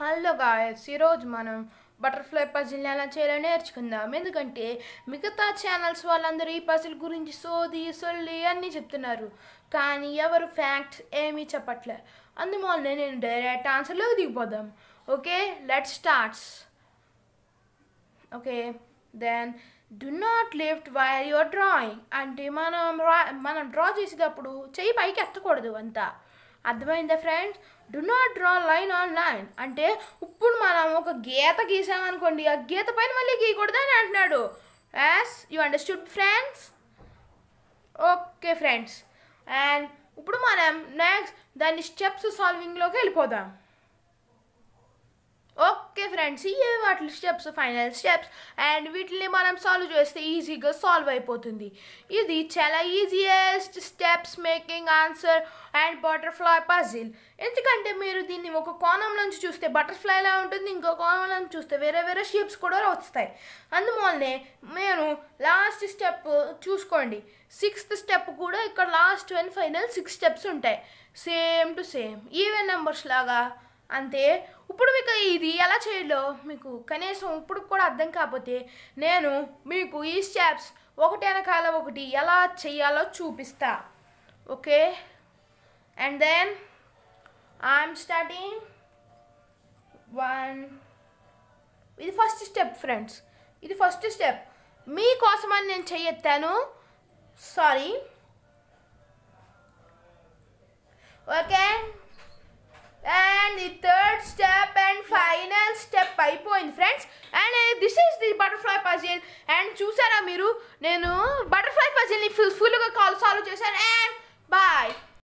hello guys ఈరోజు మనం butterfly పజిల్ని ఎలా చేయాలో నేర్చుకుందాం ఎందుకంటే మిగతా ఛానల్స్ వాళ్ళందరూ ఈ పజిల్ గురించి సోది సొల్లి అన్నీ చెప్తున్నారు కానీ ఎవరు ఫ్యాక్ట్స్ ఏమీ చెప్పట్లే అందువల్ల నేను డైరెక్ట్ ఆన్సర్లోకి దిగిపోదాం okay let starts okay then do not lift wire your drawing అంటే మనం రా మనం డ్రా చేసేటప్పుడు చెయ్యి పైకి ఎత్తకూడదు అంతా అర్థమైందా friends do not draw line on line అంటే ఇప్పుడు మనం ఒక గీత గీసామనుకోండి ఆ గీత పైన మళ్ళీ గీయకూడదు అని అంటున్నాడు as you understood friends okay friends and ఇప్పుడు మనం నెక్స్ట్ దాని స్టెప్స్ సాల్వింగ్లోకి వెళ్ళిపోదాం ఓకే ఫ్రెండ్స్ ఇవే వాటి స్టెప్స్ ఫైనల్ స్టెప్స్ అండ్ వీటిని మనం సాల్వ్ చేస్తే ఈజీగా సాల్వ్ అయిపోతుంది ఇది చాలా easiest steps making answer and butterfly puzzle ఎందుకంటే మీరు దీన్ని ఒక కోణం నుంచి చూస్తే బటర్ఫ్లైలా ఉంటుంది ఇంకో కోణం నుంచి చూస్తే వేరే వేరే షేప్స్ కూడా వస్తాయి అందువల్లనే నేను లాస్ట్ స్టెప్ చూసుకోండి సిక్స్త్ స్టెప్ కూడా ఇక్కడ last and final six steps ఉంటాయి same to same even numbers లాగా అంతే ఇప్పుడు మీకు ఇది ఎలా చేయాలో మీకు కనీసం ఇప్పుడు కూడా అర్థం కాకపోతే నేను మీకు ఈ స్టెప్స్ ఒకటి వెనకాల ఒకటి ఎలా చేయాలో చూపిస్తా okay and then I'm starting one ఇది ఫస్ట్ స్టెప్ ఫ్రెండ్స్ ఇది ఫస్ట్ స్టెప్ మీకోసమని నేను చెయ్యెత్తాను sorry okay and the third step and final step అయిపోయింది friends and this is the butterfly puzzle and చూసారా మీరు నేను బటర్ఫ్లై పజిల్ని ఫుల్ ఫుల్గా కాల్ సాల్వ్ చేశాను అండ్ బాయ్